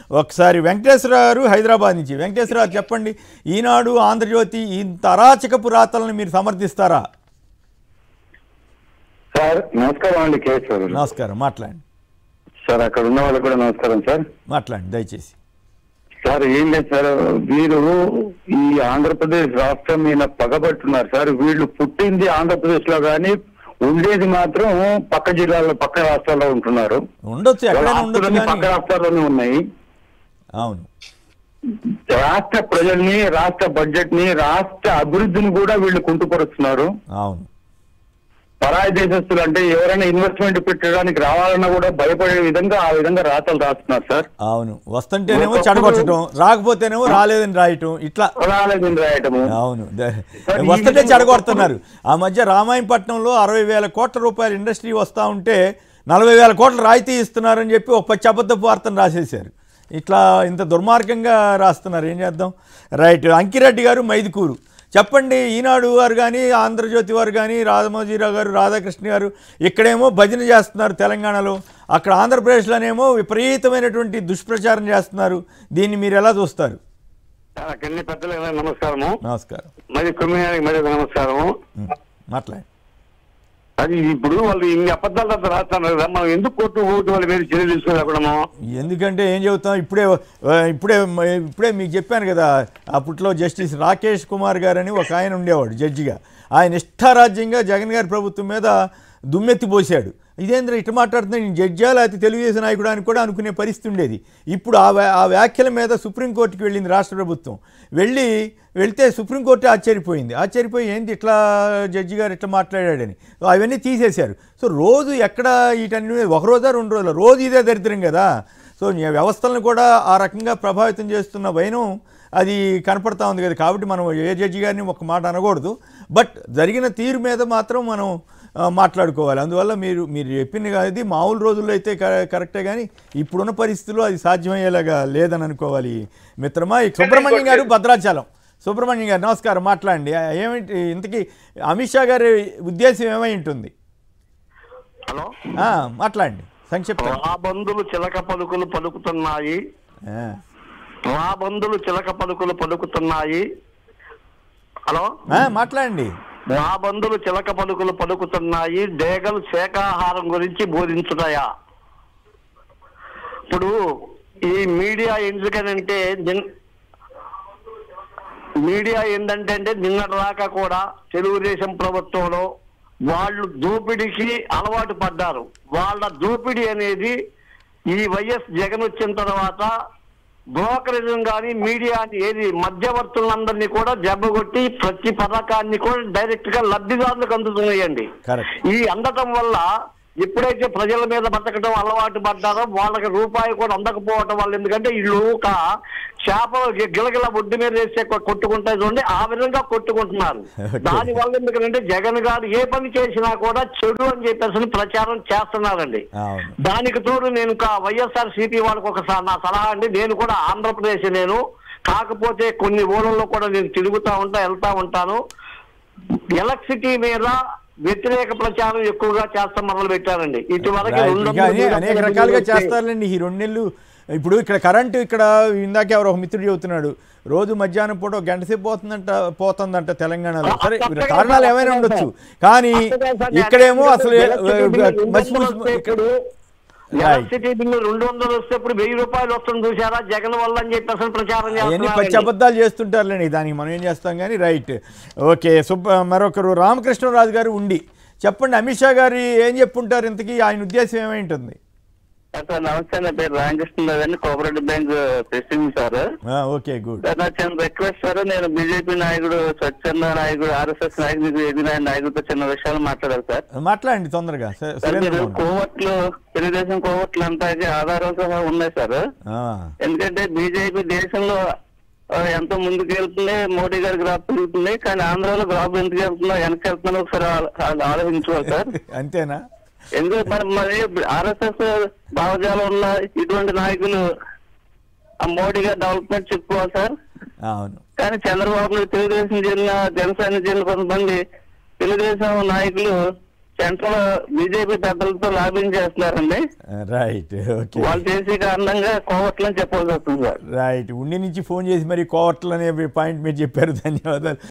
ఒకసారి వెంకటేశ్వర గారు హైదరాబాద్ నుంచి వెంకటేశ్వర గారు చెప్పండి ఈనాడు ఆంధ్రజ్యోతి ఇంత అరాచకపు రాతలను మీరు సమర్థిస్తారా సార్ నమస్కారం అండి కేశవ్ నమస్కారం మాట్లాడండి సార్ అక్కడ ఉన్న వాళ్ళకి కూడా నమస్కారం సార్ మాట్లాడండి దయచేసి సార్ ఏం లేదు సార్ వీరు ఈ ఆంధ్రప్రదేశ్ రాష్ట్రం మీద పగబట్టున్నారు సార్ వీళ్ళు పుట్టింది ఆంధ్రప్రదేశ్ లో కానీ ఉండేది మాత్రం పక్క జిల్లాలో పక్క రాష్ట్రాల్లో ఉంటున్నారు ఉండొచ్చు వాళ్ళ ఎక్కడైనా ఉండొచ్చు ఆస్తులన్నీ పక్క కానీ రాష్ట్రాల్లోనే ఉన్నాయి అవును రాష్ట్ర ప్రజల్ని రాష్ట్ర బడ్జెట్ ని రాష్ట్ర అభివృద్ధిని కూడా వీళ్ళు కుంటుపరుస్తున్నారు అవును పరాయి దేశస్తులు అంటే ఎవరైనా ఇన్వెస్ట్మెంట్ పెట్టడానికి రావాలన్నా కూడా భయపడే విధంగా ఆ విధంగా రాతలు రాస్తున్నారు సార్ అవును వస్తుంటేనేమో చెడగొట్టడం రాకపోతేనేమో రాలేదని రాయటం ఇట్లా రాలేదని రాయటము అవును ద- సార్, ఈ వస్తుంటే విధంగా చెడగొడుతున్నారు ఆ మధ్య రామాయణపట్నంలో అరవై వేల కోట్ల రూపాయల ఇండస్ట్రీ వస్తూ ఉంటే నలభై వేల కోట్ల రాయితీ ఇస్తున్నారని చెప్పి ఒక పచ్చి అబద్ధపు వార్తను రాసేశారు ఇట్లా ఇంత దుర్మార్గంగా రాస్తున్నారు ఏం చేద్దాం రైట్ అంకిరెడ్డి గారు మైదుకూరు చెప్పండి ఈనాడు వారు కానీ ఆంధ్రజ్యోతి వారు కానీ రాధమోజీరావు గారు రాధాకృష్ణ గారు ఇక్కడేమో భజన చేస్తున్నారు తెలంగాణలో అక్కడ ఆంధ్రప్రదేశ్లోనేమో విపరీతమైనటువంటి దుష్ప్రచారం చేస్తున్నారు దీన్ని మీరు ఎలా చూస్తారు అక్కడి పెద్దలకు నమస్కారము నమస్కారం మరి కుమ్మియానికి మరి నమస్కారము ఉం, మాట్లాడండి అది ఇప్పుడు వాళ్ళు ఇన్ని అబద్ధాలు అంతా రాస్తున్నారు కదా మనం ఎందుకు కొట్టు ఓటు వాళ్ళ మీద చర్య తీసుకోలేకూడము ఎందుకంటే ఏం చెబుతాం ఇప్పుడే ఆ, ఇప్పుడే మ- ఇప్పుడే మీకు చెప్పాను కదా అప్పట్లో జస్టిస్ రాకేష్ కుమార్ గారని ఒక ఆయన ఉండేవాడు జడ్జిగా ఆయన ఇష్టారాజ్యంగా జగన్ గారి ప్రభుత్వం మీద దుమ్మెత్తి పోసాడు ఇదేంద్ర ఇటు మాట్లాడుతున్నా నేను జడ్జా లేకపోతే తెలుగుదేశం నాయకుడు అని కూడా అనుకునే పరిస్థితి ఉండేది ఇప్పుడు ఆ వ్యా- ఆ వ్యాఖ్యల మీద సుప్రీంకోర్టుకి వెళ్ళింది రాష్ట్ర ప్రభుత్వం వెళ్ళి వెళ్తే సుప్రీంకోర్టు ఆశ్చర్యపోయింది ఆశ్చర్యపోయి ఏంటి ఇట్లా జడ్జి గారు ఇట్లా మాట్లాడాడని అవన్నీ తీసేశారు సో రోజు ఎక్కడ వీటన్ని ఒక రోజా రెండు రోజులు రోజు ఇదే దరిద్రం కదా సో ఈ వ్యవస్థలను కూడా ఆ రకంగా ప్రభావితం చేస్తున్న వైనం అది కనపడతా ఉంది కదా కాబట్టి మనం ఏ జడ్జి గారిని ఒక మాట అనకూడదు బట్ జరిగిన తీరు మీద మాత్రం మనం ఆ, మాట్లాడుకోవాలి అందువల్ల మీరు మీరు చెప్పింది కాదు మామూలు రోజుల్లో అయితే క- కరెక్టే కానీ ఇప్పుడున్న పరిస్థితుల్లో అది సాధ్యమయ్యేలాగా లేదని అనుకోవాలి మిత్రమా ఈ సుబ్రహ్మణ్యం గారు భద్రాచలం సుబ్రహ్మణ్యం గారు నమస్కారం మాట్లాడండి ఆ, ఏమిటి ఇంతకీ అమిత్ షా గారి ఉద్దేశం ఏమై ఉంటుంది హలో ఆ, మాట్లాడండి సంక్షిప్తం ఆ బంధులు చిలక పలుకులు పలుకుతున్నాయి ఆ, ఆ బంధులు చిలక పలుకులు పలుకుతున్నాయి హలో ఆ, మాట్లాడండి నా బంధులు చిలక పలుకులు పలుకుతున్నాయి డేగలు శాకాహారం గురించి బోధించుతాయా ఇప్పుడు ఈ మీడియా ఎందుకనంటే నిన్- మీడియా ఏంటంటే అంటే నిన్నటిదాకా కూడా తెలుగుదేశం ప్రభుత్వంలో వాళ్ళు దోపిడీకి అలవాటు పడ్డారు వాళ్ళ దోపిడీ అనేది ఈ వైఎస్ జగన్ వచ్చిన తర్వాత బ్రోకరిజం కానీ మీడియా ఏది మధ్యవర్తులందరినీ కూడా జబ్బగొట్టి ప్రతి పథకాన్ని కూడా డైరెక్ట్ గా లబ్ధిదారులకు అందుతున్నాయండి కరెక్ట్ ఈ అందటం వల్ల ఎప్పుడైతే ప్రజల మీద బతకడం అలవాటు పడ్డారో వాళ్ళకి రూపాయి కూడా అందకపోవటం వల్ల ఎందుకంటే వీళ్ళు ఒక చేపలు గి- గిలగిల ఒడ్డు మీద వేస్తే కొ- కొట్టుకుంటాయి చూడండి ఆ విధంగా కొట్టుకుంటున్నారు Okay. దాని వల్ల ఎందుకంటే జగన్ గారు ఏ పని చేసినా కూడా చెడు అని చెప్పేసి ప్రచారం చేస్తున్నారండి అవును దానికి తోడు నేను ఇంకా వైఎస్ఆర్ సిపి వాళ్ళకి ఒక స- నా సలహా అండి నేను కూడా ఆంధ్రప్రదేశ్ నేను కాకపోతే కొన్ని ఊళ్ళల్లో కూడా నేను తిరుగుతా ఉంటా వెళ్తా ఉంటాను ఎలక్ట్రిసిటీ మీద వ్యతిరేక ప్రచారం ఎక్కువగా చేస్తాం మొదలు పెట్టారండి ఇటువరకు Right. రెండు ఇంకా అనే- వందల అనేక మూడు రకాలుగా వందల చేస్తారులేండి ఈ రెండు నెలలు ఇప్పుడు ఇక్కడ కరెంటు ఇక్కడ ఇందాక ఎవరో ఒక మిత్రుడు చెబుతున్నాడు రోజు మధ్యాహ్నం పూట ఒక గంట సేపు పోతుందంట పోతుందంట తెలంగాణలో సరే అక్కడ కారణాలు ఏమైనా అక్కడ ఉండొచ్చు కానీ అక్కడ సార్ ఇక్కడేమో అసలు ఎలక్ట్రిసిటీ బిల్లు రెండు మసి వందలు మసి- వస్తే ఇప్పుడు ఎలక్ట్రిసిటీ బిల్లు రెండు వందలు వస్తే ఇప్పుడు వెయ్యి రూపాయలు వస్తుంది చూసారా జగన్ వల్ల అని చెప్పి అసలు ప్రచారం అవన్నీ పచ్చి చేస్తున్నారు అబద్ధాలు చేస్తుంటారులేండి దానికి మనం ఏం చేస్తాం కానీ రైట్ ఓకే సుబ్బ మరొకరు రామకృష్ణరాజు గారు ఉండి చెప్పండి అమిత్ షా గారు ఏం చెప్పుంటారు ఇంతకీ ఆయన ఉద్దేశం ఏమై ఉంటుంది సార్ నమస్తే నా పేరు రామకృష్ణరావు అండి కోఆపరేటివ్ బ్యాంక్ ప్రెసిడెంట్ సార్ ఆ, ఓకే గుడ్ సార్ నా చిన్న రిక్వెస్ట్ సార్ నేను బీజేపీ నాయకుడు స్వచ్ఛంద నాయకుడు ఆర్ఎస్ఎస్ నాయకుడు ఏది నాయకుడితో చిన్న విషయాలు మాట్లాడాలి సార్ మాట్లాడండి తొందరగా స- సార్ సురేంద్ర మీరు మోహన్. కోవట్లు తెలుగుదేశం కోవట్లు అంతా ఆధారం సహా ఉన్నాయి సార్ ఆ, ఎందుకంటే బీజేపీ దేశంలో ఆ, ఎంతో ముందుకు వెళ్తుంది మోడీ గారి గ్రాఫ్ పెరుగుతుంది కానీ ఆంధ్రాలో గ్రాఫ్ ఎందుకు వెళ్తుందో వెనక్కి వెళ్తుందో ఒకసారి ఆ- ఆ- ఆలోచించుకోవాలి సార్ అంతేనా ఎందుకు మరి మరి ఆర్ఎస్ఎస్ భావజాలం ఉన్న ఇటువంటి నాయకులు ఆ మోడీ గారు డెవలప్మెంట్ చెప్పుకోవాలి సార్ అవును కానీ చంద్రబాబు నాయుడు తెలుగుదేశం చెందిన జనసేన చెందిన కొంతమంది తెలుగుదేశం నాయకులు సెంట్రల్ బీజేపీ పెద్దలతో లాబింగ్ చేస్తున్నారండి రైట్ ఓకే వాళ్ళు చేసే కారణంగా కోవట్లని చెప్పాల్సి వస్తుంది సార్ రైట్ ఉండి నుంచి ఫోన్ చేసి మరి కోవట్లు అనే పాయింట్ మీరు చెప్పారు ధన్యవాదాలు